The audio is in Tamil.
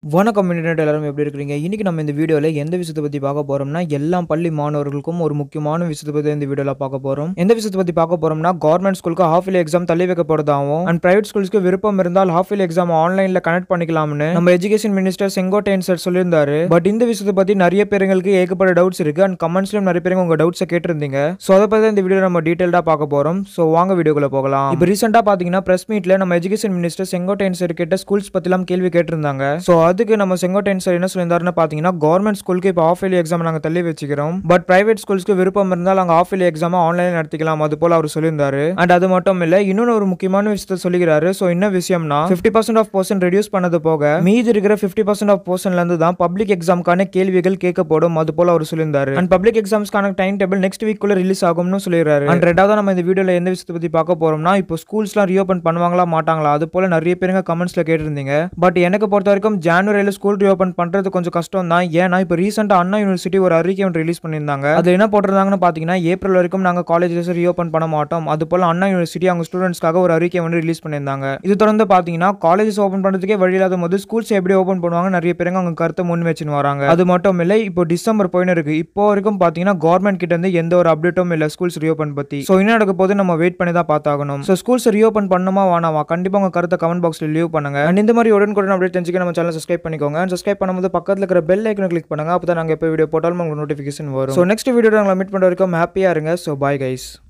வணக்கம் இன்டர்நெட் எல்லாரும் எப்படி இருக்கிறீங்க இன்னைக்கு நம்ம இந்த வீடியோவில் எந்த விஷயத்தை பற்றி பார்க்க போறோம்னா எல்லா பள்ளி மாணவர்களுக்கும் ஒரு முக்கியமான விஷயத்தை பற்றி இந்த வீடியோவில் பார்க்க போறோம் எந்த விஷயத்தை பற்றி பார்க்க போறோம்னா கவர்மெண்ட் ஸ்கூலுக்கு ஹாஃப் இயர்லி எக்ஸாம் தள்ளி வைக்கப்படுறதாகவும் அண்ட் பிரைவேட் ஸ்கூல்ஸ்க்கு விருப்பம் இருந்தால் ஹாஃப் இயர்லி எக்ஸாம் ஆன்லைனில் கனெக்ட் பண்ணிக்கலாம்னு நம்ம எஜுகேஷன் மினிஸ்டர் செங்கோட்டையன் சார் சொல்லியிருந்தாரு பட் இந்த விஷயத்தை பற்றி நிறைய பேருங்களுக்கு ஏகப்பட்ட டவுட்ஸ் இருக்கு அண்ட் கமெண்ட்ஸ்லையும் நிறைய பேருங்க உங்க டவுட்ஸை கேட்டிருந்தீங்க ஸோ அதை பற்றி இந்த வீடியோ நம்ம டீட்டெயிலாக பார்க்க போறோம் ஸோ வாங்க வீடியோக்குள்ள போகலாம் இப்போ ரீசெண்டாக பார்த்தீங்கன்னா பிரஸ் மீட்ல நம்ம எஜுகேஷன் மினிஸ்டர் செங்கோட்டையன் சார் கிட்ட ஸ்கூல்ஸ் பற்றிலாம் கேள்வி கேட்டிருந்தாங்க ஸோ அதுக்கு நம்ம செங்கோட்டையன் சார் என்ன சொல்லியிருந்தாருன்னு பார்த்தீங்கன்னா கவர்மெண்ட் ஸ்கூலுக்கு இப்போ ஆஃப் இயர்லி எக்ஸாம் நாங்கள் தள்ளி வச்சுக்கிறோம் பட் பிரைவேட் ஸ்கூல்ஸ்க்கு விருப்பம் இருந்தால் நாங்கள் ஆஃப் இயர்லி எக்ஸாம் ஆன்லைனில் நடத்திக்கலாம் அது போல அவர் சொல்லியிருந்தாரு அண்ட் அது மட்டும் இல்லை இன்னொன்று ஒரு முக்கியமான விஷயத்த சொல்லிக்கிறாரு ஸோ என்ன விஷயம்னா fifty percent off percent reduce பண்ணது போக மீதி இருக்கிற ஃபிஃப்டி பர்சன்ட் ஆஃப் பர்சன்ட்ல இருந்து தான் பப்ளிக் எக்ஸாம்க்கான கேள்விகள் கேட்கப்படும் அது போல அவர் சொல்லியிருந்தாரு அண்ட் பப்ளிக் எக்ஸாம்ஸ்க்கான டைம் டேபிள் நெக்ஸ்ட் வீக்குள்ள ரிலீஸ் ஆகும்னு சொல்லிடுறாரு அண்ட் ரெண்டாவது நம்ம இந்த வீடியோல எந்த விஷயத்தை பத்தி பார்க்க போறோம்னா இப்போ ஸ்கூல்ஸ்லாம் ரீஓபன் பண்ணுவாங்களா மாட்டாங்களா அது போல நிறைய பேருங்க கமெண்ட்ஸ்ல கேட்டிருந்தீங்க பட் எனக்கு பொறுத்த வரைக்கும் ஜானுவரியில ஸ்கூல் ரீஓபன் பண்றது கொஞ்சம் கஷ்டம் தான் ஏன்னா இப்போ ரீசெண்டா அண்ணா யூனிவர்சிட்டி ஒரு அறிக்கை ஒன்று ரிலீஸ் பண்ணியிருந்தாங்க அது என்ன போட்டிருந்தாங்கன்னு பாத்தீங்கன்னா ஏப்ரல் வரைக்கும் நாங்க காலேஜஸ் ரீஓபன் பண்ண மாட்டோம் அது போல அண்ணா யூனிவர்சிட்டி அவங்க ஸ்டூடெண்ட்ஸ்க்காக ஒரு அறிக்கை வந்து ரிலீஸ் பண்ணியிருந்தாங்க இது தொடர்ந்து பாத்தீங்கன்னா காலேஜஸ் ஓபன் பண்றதுக்கே வழி இல்லாத போது ஸ்கூல்ஸ் எப்படி ஓபன் பண்ணுவாங்க நிறைய பேருங்க அவங்க கருத்தை முன் வச்சுன்னு வராங்க அது மட்டும் இல்லை இப்போ டிசம்பர் போயின்னு இருக்கு இப்போ வரைக்கும் பாத்தீங்கன்னா கவர்மெண்ட் கிட்ட இருந்து எந்த ஒரு அப்டேட்டும் இல்ல ஸ்கூல்ஸ் ரீஓபன் பத்தி ஸோ என்ன நடக்க போது நம்ம வெயிட் பண்ணி தான் பார்த்தாகணும் ஸோ ஸ்கூல்ஸ் ரீஓபன் பண்ணுமா வேணாமா கண்டிப்பா உங்க கருத்தை கமெண்ட் பாக்ஸ்ல லீவ் பண்ணுங்க அண்ட் இந்த மாதிரி உடனுக்குடன் அப்டேட் தெரிஞ்சுக்க நம்ம சேனல் சப்ஸ்கிரைப் பண்ணிக்கோங்க அண்ட் சப்ஸ்கிரைப் பண்ணும்போது பக்கத்துல இருக்கிற பெல் ஐக்கனை கிளிக் பண்ணுங்க அப்போ தான் நாங்கள் எப்போ வீடியோ போட்டாலும் உங்களுக்கு நோட்டிஃபிகேஷன் வரும் ஸோ நெக்ஸ்ட் வீடியோ உங்களை மீட் பண்ணுற வரைக்கும் ஹாப்பியாக இருங்க ஸோ பாய் கைஸ்